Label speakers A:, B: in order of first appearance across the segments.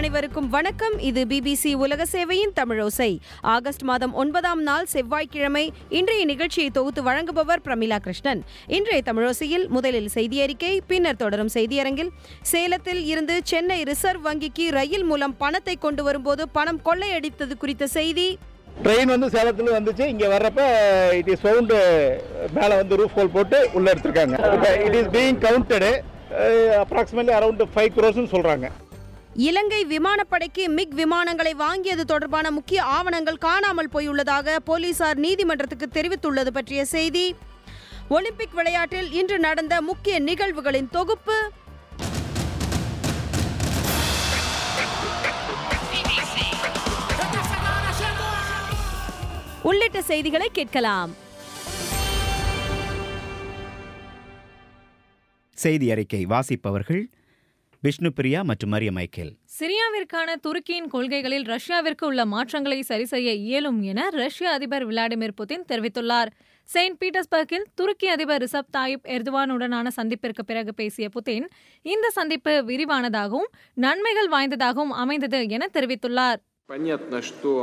A: அனைவருக்கும் வணக்கம் இது பிபிசி உலக சேவையின் தமிழோசை ஆகஸ்ட் மாதம் ஒன்பதாம் நாள் செவ்வாய்க்கிழமை இன்றைய நிகழ்ச்சியை தொகுத்து வழங்குபவர் பிரமிளா கிருஷ்ணன் இன்றைய தமிழோசையில் முதலில் செய்தி அறிக்கை பின்னர் தொடரும் செய்தியரங்கில் சேலத்தில் இருந்து சென்னை ரிசர்வ் வங்கிக்கு ரயில் மூலம் பணத்தை கொண்டு வரும்போது பணம் கொள்ளையடித்தது குறித்த செய்தி
B: ட்ரெயின் வந்து சேலத்துல வந்துச்சு இங்க வர்றப்ப இட் இஸ் ஃபவுண்ட் மேல வந்து ரூஃப் ஹோல் போட்டு உள்ள எடுத்திருக்காங்க it is being counted approximately around five க்ரோஸ்னு சொல்றாங்க
A: இலங்கை விமானப்படைக்கு மிக் விமானங்களை வாங்கியது தொடர்பான முக்கிய ஆவணங்கள் காணாமல் போயுள்ளதாக போலீசார் நீதிமன்றத்துக்கு தெரிவித்துள்ளது பற்றிய செய்தி ஒலிம்பிக் விளையாட்டில் இன்று நடந்த முக்கிய நிகழ்வுகளின் தொகுப்பு உள்ளிட்ட செய்திகளை கேட்கலாம்
C: செய்தி அறிக்கை வாசிப்பவர்கள் விஷ்ணு பிரியா மற்றும் மரிய மைக்கேல்
D: சிரியாவிற்கான துருக்கியின் கொள்கைகளில் ரஷ்யாவிற்கு உள்ள மாற்றங்களை சரி செய்ய இயலும் என ரஷ்ய அதிபர் விளாடிமிர் புதின் தெரிவித்துள்ளார் செயின்ட் பீட்டர்ஸ்பர்க்கில் துருக்கி அதிபர் ரிசப் தாயிப் எர்துவானுடனான சந்திப்பிற்கு பிறகு பேசிய புதின் இந்த சந்திப்பு விரிவானதாகவும் நன்மைகள் வாய்ந்ததாகவும் அமைந்தது என தெரிவித்துள்ளார்
E: Понятно, что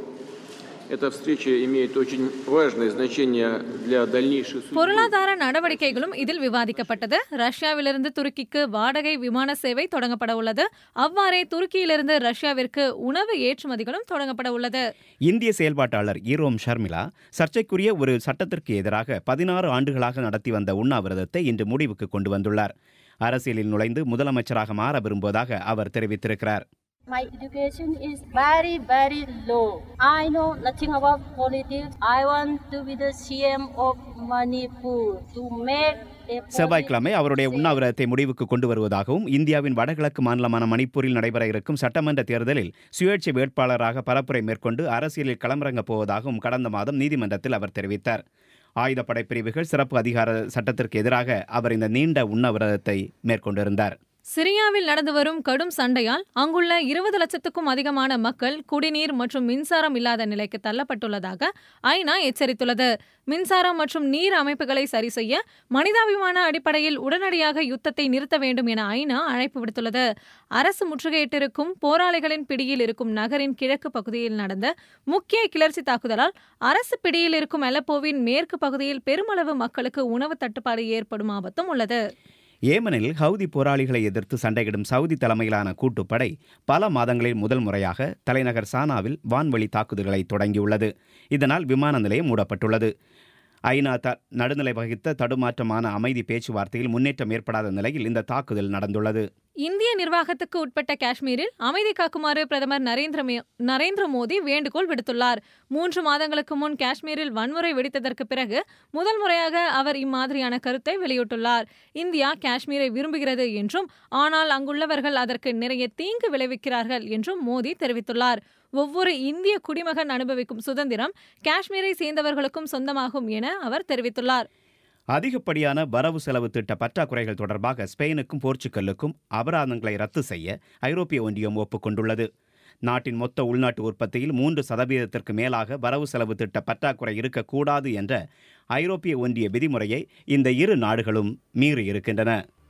E: эта встреча имеет очень важное значение для дальнейшей судьбы.
D: பொருளாதார நடவடிக்கைகளும் இதில் விவாதிக்கப்பட்டது ரஷ்யாவிலிருந்து துருக்கிக்கு வாடகை விமான சேவை தொடங்கப்பட உள்ளது அவ்வாறே துருக்கியிலிருந்து ரஷ்யாவிற்கு உணவு ஏற்றுமதிகளும் தொடங்கப்பட உள்ளது
C: இந்திய செயல்பாட்டாளர் ஈரோம் ஷர்மிளா சர்ச்சைக்குரிய ஒரு சட்டத்திற்கு எதிராக பதினாறு ஆண்டுகளாக நடத்தி வந்த உண்ணாவிரதத்தை இன்று முடிவுக்கு கொண்டு வந்துள்ளார் அரசியலில் நுழைந்து முதலமைச்சராக மாற விரும்புவதாக அவர் தெரிவித்திருக்கிறார்
F: My education is very, very low. I know nothing about politics. I want to be the CM of Manipur to make a
C: செவ்வாய்க்கிழமை அவருடைய உண்ணாவிரதத்தை முடிவுக்கு கொண்டு வருவதாகவும் இந்தியாவின் வடகிழக்கு மாநிலமான மணிப்பூரில் நடைபெற இருக்கும் சட்டமன்ற தேர்தலில் சுயேட்சை வேட்பாளராக பரப்புரை மேற்கொண்டு அரசியலில் களமிறங்கப் போவதாகவும் கடந்த மாதம் நீதிமன்றத்தில் அவர் தெரிவித்தார் ஆயுதப்படை பிரிவுகள் சிறப்பு அதிகார சட்டத்திற்கு எதிராக அவர் இந்த நீண்ட உண்ணாவிரதத்தை மேற்கொண்டிருந்தார்
D: சிரியாவில் நடந்து வரும் கடும் சண்டையால் அங்குள்ள இருபது லட்சத்துக்கும் அதிகமான மக்கள் குடிநீர் மற்றும் மின்சாரம் இல்லாத நிலைக்கு தள்ளப்பட்டுள்ளதாக ஐநா எச்சரித்துள்ளது மின்சாரம் மற்றும் நீர் அமைப்புகளை சரி செய்ய மனிதாபிமான அடிப்படையில் உடனடியாக யுத்தத்தை நிறுத்த வேண்டும் என ஐநா அழைப்பு விடுத்துள்ளது அரசு முற்றுகையிட்டிருக்கும் போராளிகளின் பிடியில் இருக்கும் நகரின் கிழக்கு பகுதியில் நடந்த முக்கிய கிளர்ச்சி தாக்குதலால் அரசு பிடியில் இருக்கும் அலப்போவின் மேற்கு பகுதியில் பெருமளவு மக்களுக்கு உணவு தட்டுப்பாடு ஏற்படும் ஆபத்தும் உள்ளது
C: ஏமனில் ஹவுதி போராளிகளை எதிர்த்து சண்டையிடும் சவுதி தலைமையிலான கூட்டுப்படை பல மாதங்களில் முதல் முறையாக தலைநகர் சானாவில் வான்வழி தாக்குதல்களை தொடங்கியுள்ளது இதனால் விமான நிலையம் மூடப்பட்டுள்ளது ஐநா த நடுநிலை வகித்த தடுமாற்றமான அமைதி பேச்சுவார்த்தையில் முன்னேற்றம் ஏற்படாத நிலையில் இந்த தாக்குதல் நடந்துள்ளது
D: இந்திய நிர்வாகத்துக்கு உட்பட்ட காஷ்மீரில் அமைதி காக்குமாறு பிரதமர் நரேந்திர மே- நரேந்திர மோடி வேண்டுகோள் விடுத்துள்ளார் மூன்று மாதங்களுக்கு முன் காஷ்மீரில் வன்முறை வெடித்ததற்கு பிறகு முதல் முறையாக அவர் இம்மாதிரியான கருத்தை வெளியிட்டுள்ளார் இந்தியா காஷ்மீரை விரும்புகிறது என்றும் ஆனால் அங்குள்ளவர்கள் அதற்கு நிறைய தீங்கு விளைவிக்கிறார்கள் என்றும் மோடி தெரிவித்துள்ளார் ஒவ்வொரு இந்திய குடிமகன் அனுபவிக்கும் சுதந்திரம் காஷ்மீரை சேர்ந்தவர்களுக்கும் சொந்தமாகும் என அவர் தெரிவித்துள்ளார்
C: அதிகப்படியான வரவு செலவு திட்ட பற்றாக்குறைகள் தொடர்பாக ஸ்பெயினுக்கும் போர்ச்சுகலுக்கும் அபராதங்களை ரத்து செய்ய ஐரோப்பிய ஒன்றியம் ஒப்புக்கொண்டுள்ளது நாட்டின் மொத்த உள்நாட்டு உற்பத்தியில் மூன்று சதவீதத்திற்கு மேலாக வரவு செலவு திட்ட பற்றாக்குறை இருக்கக்கூடாது என்ற ஐரோப்பிய ஒன்றிய விதிமுறையை இந்த இரு நாடுகளும் மீறி இருக்கின்றன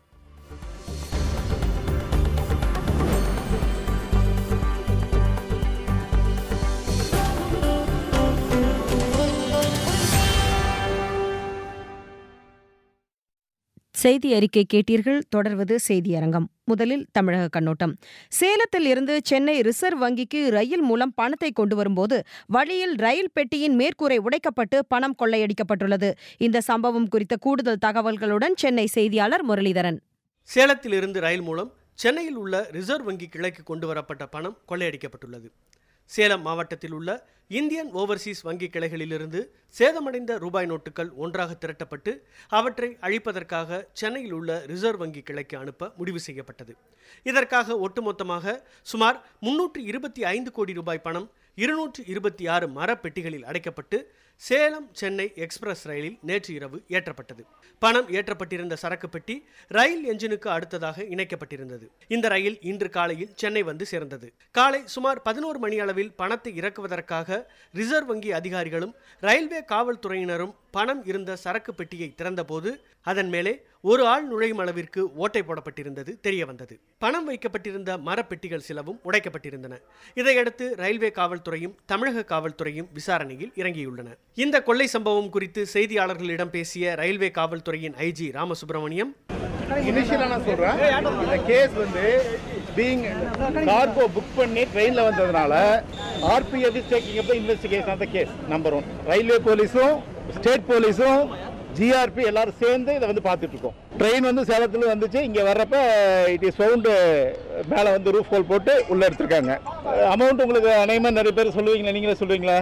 A: செய்தி அறிக்கை கேட்டீர்கள் தொடர்வது செய்தியரங்கம் முதலில் தமிழக கண்ணோட்டம் சேலத்தில் இருந்து சென்னை ரிசர்வ் வங்கிக்கு ரயில் மூலம் பணத்தை கொண்டு வரும்போது வழியில் ரயில் பெட்டியின் மேற்கூரை உடைக்கப்பட்டு பணம் கொள்ளையடிக்கப்பட்டுள்ளது இந்த சம்பவம் குறித்த கூடுதல் தகவல்களுடன் சென்னை செய்தியாளர் முரளிதரன்
G: சேலத்திலிருந்து ரயில் மூலம் சென்னையில் உள்ள ரிசர்வ் வங்கி கிளைக்கு கொண்டு வரப்பட்ட பணம் கொள்ளையடிக்கப்பட்டுள்ளது சேலம் மாவட்டத்தில் உள்ள இந்தியன் ஓவர்சீஸ் வங்கி கிளைகளிலிருந்து சேதமடைந்த ரூபாய் நோட்டுகள் ஒன்றாக திரட்டப்பட்டு அவற்றை அழிப்பதற்காக சென்னையில் உள்ள ரிசர்வ் வங்கி கிளைக்கு அனுப்ப முடிவு செய்யப்பட்டது இதற்காக ஒட்டுமொத்தமாக சுமார் முன்னூற்று இருபத்தி ஐந்து கோடி ரூபாய் பணம் இருநூற்று இருபத்தி ஆறு மரப்பெட்டிகளில் அடைக்கப்பட்டு சேலம் சென்னை எக்ஸ்பிரஸ் ரயிலில் நேற்று இரவு ஏற்றப்பட்டது பணம் ஏற்றப்பட்டிருந்த சரக்கு பெட்டி ரயில் என்ஜினுக்கு அடுத்ததாக இணைக்கப்பட்டிருந்தது இந்த ரயில் இன்று காலையில் சென்னை வந்து சேர்ந்தது காலை சுமார் பதினோரு மணி அளவில் பணத்தை இறக்குவதற்காக ரிசர்வ் வங்கி அதிகாரிகளும் ரயில்வே காவல்துறையினரும் பணம் இருந்த சரக்கு பெட்டியை திறந்தபோது அதன் மேலே ஒரு ஆள் நுழையும் அளவிற்கு ஓட்டை போடப்பட்டிருந்தது தெரிய வந்தது பணம் வைக்கப்பட்டிருந்த மரப்பெட்டிகள் சிலவும் உடைக்கப்பட்டிருந்தன இதையடுத்து ரயில்வே காவல்துறையும் தமிழக காவல்துறையும் விசாரணையில் இறங்கியுள்ளன இந்த கொள்ளை சம்பவம் குறித்து செய்தியாளர்களிடம் பேசிய ரயில்வே காவல்துறையின் ஐஜி ராமசுப்பிரமணியம்
B: இனிஷியலாக நான் சொல்கிறேன் இந்த கேஸ் வந்து பீங் கார்கோ புக் பண்ணி ட்ரெயினில் வந்ததுனால RPF is taking up investigation of the case number one railway போலீஸும் ஸ்டேட் போலீஸும் ஜிஆர்பி எல்லாரும் சேர்ந்து இதை வந்து பார்த்துட்டு இருக்கோம் ட்ரெயின் வந்து சேலத்துல வந்துச்சு இங்கே வர்றப்ப இட் இஸ் சவுண்டு மேலே வந்து ரூஃப் ஹோல் போட்டு உள்ளே எடுத்திருக்காங்க அமௌண்ட் உங்களுக்கு அநேகமாக நிறைய பேர் சொல்லுவீங்களா நீங்களே சொல்லுவீங்களா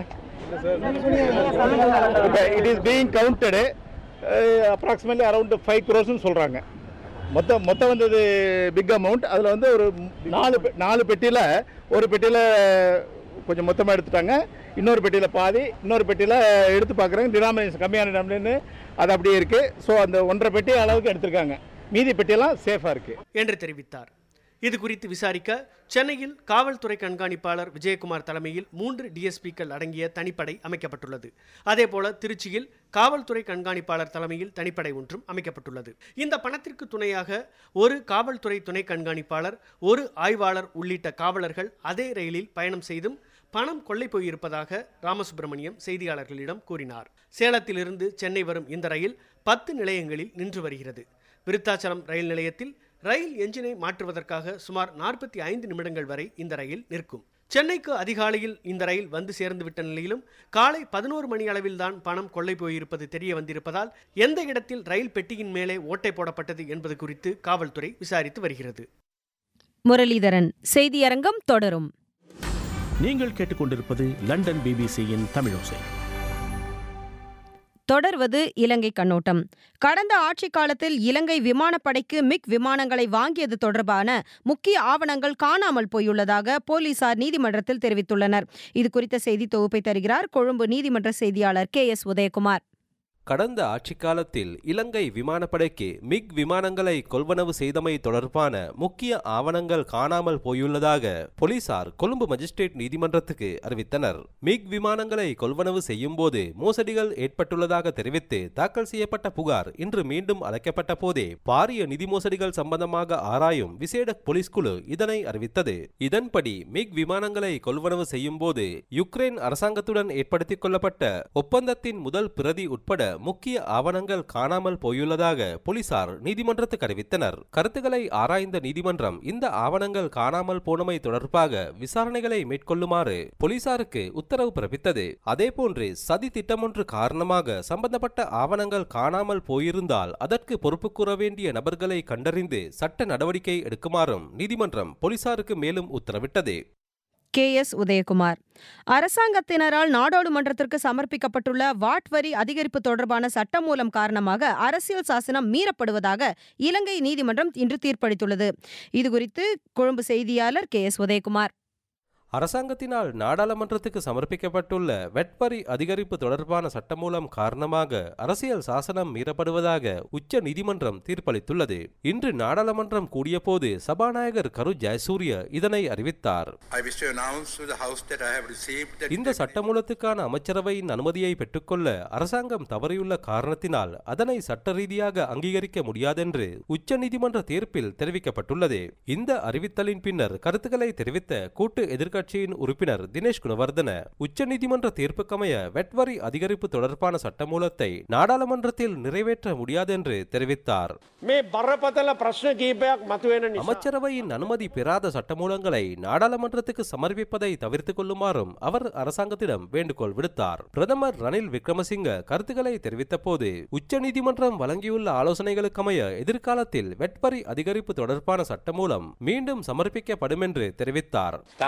B: it is being counted approximately around five க்ரோஸ்னு சொல்கிறாங்க மொத்தம் மொத்தம் வந்தது பிக் அமௌண்ட் அதில் வந்து ஒரு நாலு பெ- நாலு பெட்டியில் ஒரு பெட்டியில் கொஞ்சம் மொத்தமாக எடுத்துட்டாங்க இன்னொரு பெட்டியில் பாதி இன்னொரு பெட்டியில் எடுத்து பார்க்குறாங்க டினாமினேஷன் கம்மியான டினாமினேஷன் அது அப்படியே இருக்குது ஸோ அந்த ஒன்றரை பெட்டி அளவுக்கு எடுத்திருக்காங்க மீதி பெட்டியெல்லாம் சேஃபாக இருக்குது
G: என்று தெரிவித்தார் இது குறித்து விசாரிக்க சென்னையில் காவல்துறை கண்காணிப்பாளர் விஜயகுமார் தலைமையில் மூன்று டிஎஸ்பிக்கள் அடங்கிய தனிப்படை அமைக்கப்பட்டுள்ளது அதேபோல திருச்சியில் காவல்துறை கண்காணிப்பாளர் தலைமையில் தனிப்படை ஒன்றும் அமைக்கப்பட்டுள்ளது இந்த பணத்திற்கு துணையாக ஒரு காவல்துறை துணை கண்காணிப்பாளர் ஒரு ஆய்வாளர் உள்ளிட்ட காவலர்கள் அதே ரயிலில் பயணம் செய்தும் பணம் கொள்ளை போயிருப்பதாக ராமசுப்பிரமணியம் செய்தியாளர்களிடம் கூறினார் சேலத்திலிருந்து சென்னை வரும் இந்த ரயில் பத்து நிலையங்களில் நின்று வருகிறது விருத்தாச்சலம் ரயில் நிலையத்தில் ரயில் என்ஜினை மாற்றுவதற்காக சுமார் நாற்பத்தி ஐந்து நிமிடங்கள் வரை இந்த ரயில் நிற்கும் சென்னைக்கு அதிகாலையில் இந்த ரயில் வந்து சேர்ந்துவிட்ட நிலையிலும் காலை பதினோரு மணி அளவில்தான் பணம் கொள்ளை போயிருப்பது தெரிய வந்திருப்பதால் எந்த இடத்தில் ரயில் பெட்டியின் மேலே ஓட்டை போடப்பட்டது என்பது குறித்து காவல்துறை விசாரித்து வருகிறது
A: முரளிதரன் செய்தியரங்கம் தொடரும்
H: நீங்கள் கேட்டுக்கொண்டிருப்பது லண்டன் பிபிசியின் தமிழோசை
A: தொடர்வது இலங்கை கண்ணோட்டம் கடந்த ஆட்சிக் காலத்தில் இலங்கை விமானப்படைக்கு மிக் விமானங்களை வாங்கியது தொடர்பான முக்கிய ஆவணங்கள் காணாமல் போயுள்ளதாக போலீசார் நீதிமன்றத்தில் தெரிவித்துள்ளனர் இது குறித்த செய்தி தொகுப்பை தருகிறார் கொழும்பு நீதிமன்ற செய்தியாளர் கே எஸ் உதயகுமார்
I: கடந்த ஆட்சிக் காலத்தில் இலங்கை விமானப்படைக்கு மிக் விமானங்களை கொள்வனவு செய்தமை தொடர்பான முக்கிய ஆவணங்கள் காணாமல் போயுள்ளதாக போலீசார் கொழும்பு மஜிஸ்ட்ரேட் நீதிமன்றத்துக்கு அறிவித்தனர் மிக் விமானங்களை கொள்வனவு செய்யும் போது மோசடிகள் ஏற்பட்டுள்ளதாக தெரிவித்து தாக்கல் செய்யப்பட்ட புகார் இன்று மீண்டும் அழைக்கப்பட்ட போதே பாரிய நிதி மோசடிகள் சம்பந்தமாக ஆராயும் விசேட போலீஸ் குழு இதனை அறிவித்தது இதன்படி மிக் விமானங்களை கொள்வனவு செய்யும் போது யுக்ரைன் அரசாங்கத்துடன் ஏற்படுத்திக் கொள்ளப்பட்ட ஒப்பந்தத்தின் முதல் பிரதி உட்பட முக்கிய ஆவணங்கள் காணாமல் போயுள்ளதாக போலீசார் நீதிமன்றத்துக்கு அறிவித்தனர் கருத்துக்களை ஆராய்ந்த நீதிமன்றம் இந்த ஆவணங்கள் காணாமல் போனமை தொடர்பாக விசாரணைகளை மேற்கொள்ளுமாறு போலீசாருக்கு உத்தரவு பிறப்பித்தது அதேபோன்று சதி திட்டமொன்று காரணமாக சம்பந்தப்பட்ட ஆவணங்கள் காணாமல் போயிருந்தால் அதற்கு பொறுப்பு கூற வேண்டிய நபர்களை கண்டறிந்து சட்ட நடவடிக்கை எடுக்குமாறும் நீதிமன்றம் போலீசாருக்கு மேலும் உத்தரவிட்டது
A: கே எஸ் உதயகுமார் அரசாங்கத்தினரால் நாடாளுமன்றத்திற்கு சமர்ப்பிக்கப்பட்டுள்ள வாட் வரி அதிகரிப்பு தொடர்பான சட்டமூலம் காரணமாக அரசியல் சாசனம் மீறப்படுவதாக இலங்கை நீதிமன்றம் இன்று தீர்ப்பளித்துள்ளது இதுகுறித்து கொழும்பு செய்தியாளர் கே எஸ் உதயகுமார்
I: அரசாங்கத்தினால் நாடாளுமன்றத்துக்கு சமர்ப்பிக்கப்பட்டுள்ள வெட்வரி அதிகரிப்பு தொடர்பான சட்டமூலம் காரணமாக அரசியல் சாசனம் மீறப்படுவதாக உச்ச நீதிமன்றம் தீர்ப்பளித்துள்ளது இன்று நாடாளுமன்றம் கூடியபோது சபாநாயகர் கரு ஜெயசூரிய இதனை அறிவித்தார்
J: I wish to announce to the House that I have received the
I: இந்த சட்டமூலத்துக்கான அமைச்சரவையின் அனுமதியை பெற்றுக்கொள்ள அரசாங்கம் தவறியுள்ள காரணத்தினால் அதனை சட்ட ரீதியாக அங்கீகரிக்க முடியாதென்று உச்சநீதிமன்ற தீர்ப்பில் தெரிவிக்கப்பட்டுள்ளது இந்த அறிவித்தலின் பின்னர் கருத்துக்களை தெரிவித்த கூட்டு எதிர்க்கட்சியின் உறுப்பினர் தினேஷ் குணவர்தன உச்சநீதிமன்ற தீர்ப்புக்கமைய வெட்வரி அதிகரிப்பு தொடர்பான சட்டமூலத்தை நாடாளுமன்றத்தில் நிறைவேற்ற முடியாதென்று தெரிவித்தார்
K: මේ බරපතල ප්‍රශ්න කීපයක් මතුවෙන නිසා
I: அமைச்சரவையின் அனுமதி பெறாத சட்டமூலங்களை நாடாளுமன்றத்துக்கு சமர்ப்பிப்பதை தவிர்த்துக் கொள்ளுமாறும் அவர் அரசாங்கத்திடம் வேண்டுகோள் விடுத்தார் பிரதமர் ரணில் விக்ரமசிங்க கருத்துக்களை தெரிவித்த போது உச்சநீதிமன்றம் வழங்கியுள்ள ஆலோசனைகளுக்கமைய எதிர்காலத்தில் வெட்வரி அதிகரிப்பு தொடர்பான சட்டமூலம் மீண்டும் சமர்ப்பிக்கப்படும் என்று தெரிவித்தார்
K: ස්ථාවරණයෝ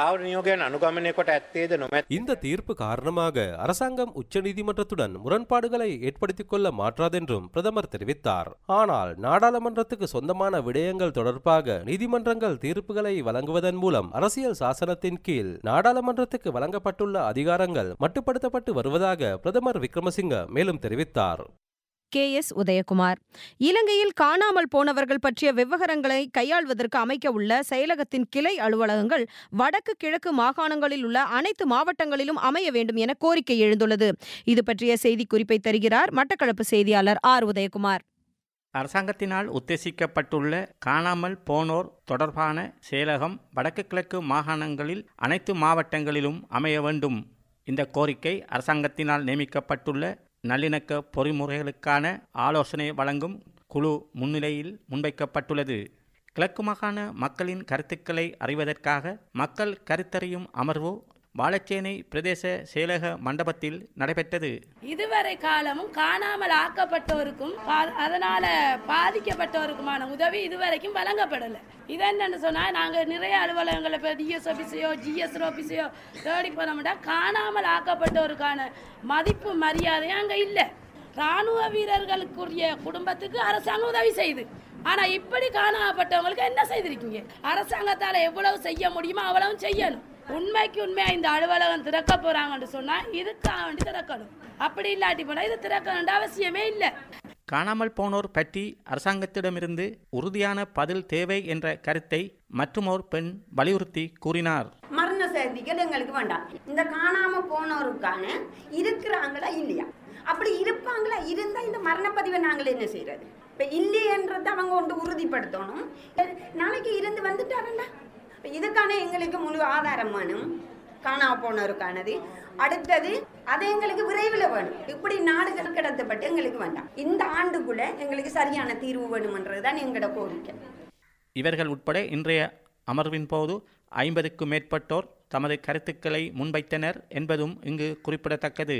L: නියෝගයන් අනුගමනය කොට ඇත්තේද නොමැත්
I: இந்த தீர்ப்பு காரணமாக அரசாங்கம் உச்சநீதிமன்றத்துடன் முரண்பாடுகளை ஏற்படுத்திக் கொள்ள மாற்றாதென்றும் பிரதமர் தெரிவித்தார் ஆனால் நாடாளுமன்றத்துக்கு சொந்தமான விடயங்கள் தொடர்பாக நீதிமன்றங்கள் தீர்ப்புகளை வழங்குவதன் மூலம் அரசியல் சாசனத்தின் கீழ் நாடாளுமன்றத்துக்கு வழங்கப்பட்டுள்ள அதிகாரங்கள் மட்டுப்படுத்தப்பட்டு வருவதாக பிரதமர் விக்ரமசிங்க மேலும் தெரிவித்தார்
A: கே எஸ் உதயகுமார் இலங்கையில் காணாமல் போனவர்கள் பற்றிய விவகாரங்களை கையாள்வதற்கு அமைக்க உள்ள செயலகத்தின் கிளை அலுவலகங்கள் வடக்கு கிழக்கு மாகாணங்களில் உள்ள அனைத்து மாவட்டங்களிலும் அமைய வேண்டும் என கோரிக்கை எழுந்துள்ளது இது பற்றிய செய்திக்குறிப்பை தருகிறார் மட்டக்களப்பு செய்தியாளர் ஆர் உதயகுமார்
M: அரசாங்கத்தினால் உத்தேசிக்கப்பட்டுள்ள காணாமல் போனோர் தொடர்பான செயலகம் வடக்கு கிழக்கு மாகாணங்களில் அனைத்து மாவட்டங்களிலும் அமைய வேண்டும் இந்த கோரிக்கை அரசாங்கத்தினால் நியமிக்கப்பட்டுள்ள நல்லிணக்க பொறிமுறைகளுக்கான ஆலோசனை வழங்கும் குழு முன்னிலையில் முன்வைக்கப்பட்டுள்ளது கிழக்கு மாகாண மக்களின் கருத்துக்களை அறிவதற்காக மக்கள் கருத்தறியும் அமர்வு வாழச்சேனை பிரதேச செயலக மண்டபத்தில் நடைபெற்றது
N: இதுவரை காலமும் காணாமல் ஆக்கப்பட்டோருக்கும் பா- அதனால பாதிக்கப்பட்டோருக்குமான உதவி இதுவரைக்கும் வழங்கப்படலை இது என்னன்னு சொன்னா நாங்க நிறைய அலுவலகங்களை இப்போ டிஎஸ் ஆஃபீஸையோ ஜிஎஸ் ஆஃபீஸையோ தேடி போனோம்னா காணாமல் ஆக்கப்பட்டோருக்கான மதிப்பு மரியாதையும் அங்க இல்லை ராணுவ வீரர்களுக்குரிய குடும்பத்துக்கு அரசாங்கம் உதவி செய்யுது ஆனா இப்படி காணாமப்பட்டவங்களுக்கு என்ன செய்திருக்கீங்க அரசாங்கத்தால எவ்வளவு செய்ய முடியுமோ அவ்வளவு செய்யணும் உண்மைக்கு உண்மையா இந்த அலுவலகம் திறக்க போறாங்கன்னு சொன்னா இதுக்காக வேண்டி திறக்கணும் அப்படி இல்லாட்டி போனா இது திறக்க வேண்டிய அவசியமே இல்லை
M: காணாமல் போனோர் பற்றி அரசாங்கத்திடமிருந்து உறுதியான பதில் தேவை என்ற கருத்தை மற்றுமோர் பெண் வலியுறுத்தி கூறினார்
O: மரண சர்டிஃபிகேட் எங்களுக்கு வேண்டாம் இந்த காணாம போனோருக்கான இருக்கிறாங்களா இல்லையா அப்படி இருப்பாங்களா இருந்தா இந்த மரணப்பதிவை நாங்கள் என்ன செய்யறது இப்ப இல்லையன்றதை அவங்க ஒன்று உறுதிப்படுத்தணும் நாளைக்கு இருந்து வந்துட்டாருண்டா இப்ப இதுக்கான எங்களுக்கு முழு ஆதாரம் வேணும் காணாம போனோருக்கானது அடுத்தது அது எங்களுக்கு விரைவில் வேணும் இப்படி நாடுகள் கடத்தப்பட்டு எங்களுக்கு வேண்டாம் இந்த ஆண்டுக்குள்ள எங்களுக்கு சரியான தீர்வு வேணுமன்றது தான் எங்களோட கோரிக்கை
M: இவர்கள் உட்பட இன்றைய அமர்வின் போது ஐம்பதுக்கும் மேற்பட்டோர் தமது கருத்துக்களை முன்வைத்தனர் என்பதும் இங்கு குறிப்பிடத்தக்கது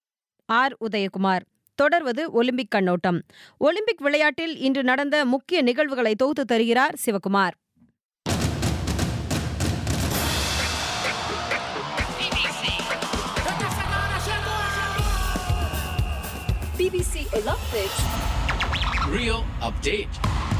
A: ஆர் உதயகுமார் தொடர்வது ஒலிம்பிக் கண்ணோட்டம் ஒலிம்பிக் விளையாட்டில் இன்று நடந்த முக்கிய நிகழ்வுகளை தொகுத்து தருகிறார் Sivakumar
P: BBC Olympics.
Q: Rio Update.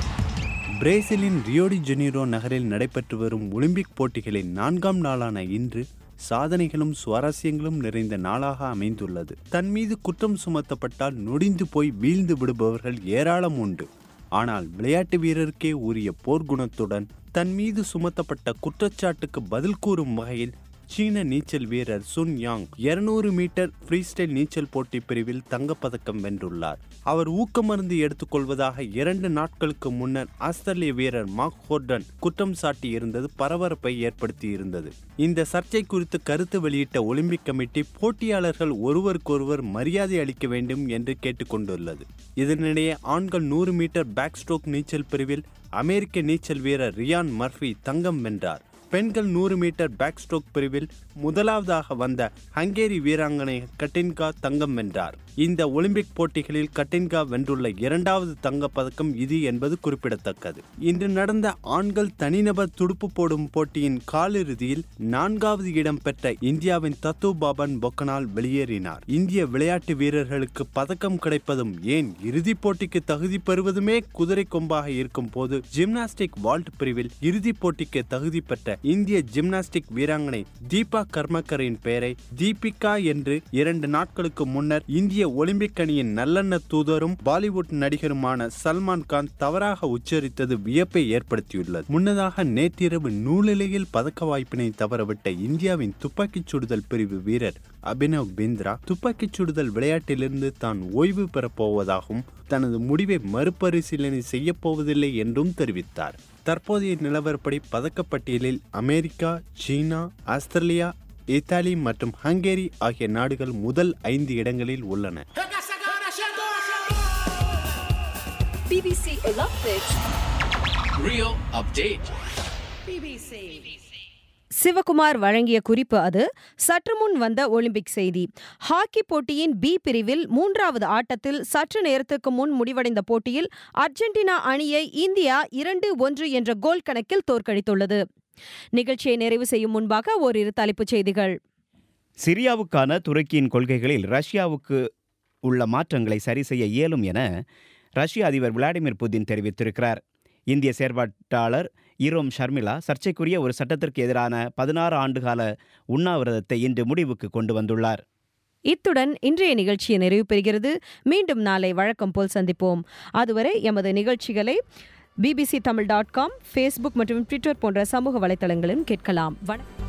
R: பிரேசிலின் ரியோடி ஜெனீரோ நகரில் நடைபெற்று வரும் ஒலிம்பிக் போட்டிகளின் நான்காம் நாளான இன்று சாதனைகளும் சுவாரஸ்யங்களும் நிறைந்த நாளாக அமைந்துள்ளது தன் மீது குற்றம் சுமத்தப்பட்டால் நொடிந்து போய் வீழ்ந்து விடுபவர்கள் ஏராளம் உண்டு ஆனால் விளையாட்டு வீரருக்கே உரிய போர்க்குணத்துடன் தன் மீது சுமத்தப்பட்ட குற்றச்சாட்டுக்கு பதில் கூறும் வகையில் சீன நீச்சல் வீரர் சுன் யாங் 200 மீட்டர் ஃப்ரீஸ்டைல் நீச்சல் போட்டி பிரிவில் தங்கப்பதக்கம் வென்றுள்ளார் அவர் ஊக்கமருந்து எடுத்துக்கொள்வதாக இரண்டு நாட்களுக்கு முன்னர் ஆஸ்திரேலிய வீரர் மார்க் ஹோர்டன் குற்றம் சாட்டி இருந்தது பரபரப்பை ஏற்படுத்தி இருந்தது இந்த சர்ச்சை குறித்து கருத்து வெளியிட்ட ஒலிம்பிக் கமிட்டி போட்டியாளர்கள் ஒருவருக்கொருவர் மரியாதை அளிக்க வேண்டும் என்று கேட்டுக்கொண்டுள்ளது இதனிடையே ஆண்கள் நூறு மீட்டர் பேக் ஸ்ட்ரோக் நீச்சல் பிரிவில் அமெரிக்க நீச்சல் வீரர் ரியான் மர்ஃபி தங்கம் வென்றார் பெண்கள் நூறு மீட்டர் பேக் ஸ்ட்ரோக் பிரிவில் முதலாவதாக வந்த ஹங்கேரி வீராங்கனை கட்டின்கா தங்கம் வென்றார் இந்த ஒலிம்பிக் போட்டிகளில் கட்டின்கா வென்றுள்ள இரண்டாவது தங்கப் பதக்கம் இது என்பது குறிப்பிடத்தக்கது இன்று நடந்த ஆண்கள் தனிநபர் துடுப்பு போடும் போட்டியின் காலிறுதியில் நான்காவது இடம் பெற்ற இந்தியாவின் தத்து பாபன் பொக்கனால் வெளியேறினார் இந்திய விளையாட்டு வீரர்களுக்கு பதக்கம் கிடைப்பதும் ஏன் இறுதிப் போட்டிக்கு தகுதி பெறுவதுமே குதிரை கொம்பாக இருக்கும் போது ஜிம்னாஸ்டிக் வால்ட் பிரிவில் இறுதிப் போட்டிக்கு தகுதி பெற்ற இந்திய ஜிம்னாஸ்டிக் வீராங்கனை தீபா கர்மக்கரின் பெயரை தீபிகா என்று இரண்டு நாட்களுக்கு முன்னர் இந்திய ஒலிம்பிக் அணியின் நல்லெண்ண தூதரும் பாலிவுட் நடிகருமான சல்மான் கான் தவறாக உச்சரித்தது வியப்பை ஏற்படுத்தியுள்ளது முன்னதாக நேற்றிரவு நூலிலையில் பதக்க வாய்ப்பினை தவறவிட்ட இந்தியாவின் துப்பாக்கிச் சுடுதல் பிரிவு வீரர் அபினவ் பிந்த்ரா துப்பாக்கிச் சுடுதல் விளையாட்டிலிருந்து தான் ஓய்வு பெறப் போவதாகவும் தனது முடிவை மறுபரிசீலனை செய்யப் போவதில்லை என்றும் தெரிவித்தார் தற்போதைய நிலவரப்படி பதக்கப்பட்டியலில் அமெரிக்கா சீனா ஆஸ்திரேலியா இத்தாலி மற்றும் ஹங்கேரி ஆகிய நாடுகள் முதல் ஐந்து இடங்களில் உள்ளன
P: BBC Olympics.
Q: Rio Update.
P: BBC.
A: Sivakumar வழங்கிய குறிப்பு அது சற்று முன் வந்த ஒலிம்பிக் செய்தி ஹாக்கி போட்டியின் பி பிரிவில் மூன்றாவது ஆட்டத்தில் சற்று நேரத்துக்கு முன் முடிவடைந்த போட்டியில் அர்ஜென்டினா அணியை இந்தியா இரண்டு ஒன்று என்ற கோல் கணக்கில் தோற்கடித்துள்ளது நிகழ்ச்சியை நிறைவு செய்யும் முன்பாக ஓரிரு தலைப்புச் செய்திகள்
C: சிரியாவுக்கான துருக்கியின் கொள்கைகளில் ரஷ்யாவுக்கு உள்ள மாற்றங்களை சரி செய்ய இயலும் என ரஷ்ய அதிபர் விளாடிமிர் புதின் தெரிவித்திருக்கிறார் இந்திய செயற்பாட்டாளர் ஈரோம் ஷர்மிளா சர்ச்சைக்குரிய ஒரு சட்டத்திற்கு எதிரான பதினாறு ஆண்டுகால உண்ணாவிரதத்தை இன்று முடிவுக்கு கொண்டு வந்துள்ளார்
A: இத்துடன் இன்றைய நிகழ்ச்சியை நிறைவு பெறுகிறது மீண்டும் நாளை வழக்கம் போல் சந்திப்போம் அதுவரை எமது நிகழ்ச்சிகளை BBC Tamil dot com Facebook மற்றும் ட்விட்டர் போன்ற சமூக வலைத்தளங்களிலும் கேட்கலாம் வணக்கம்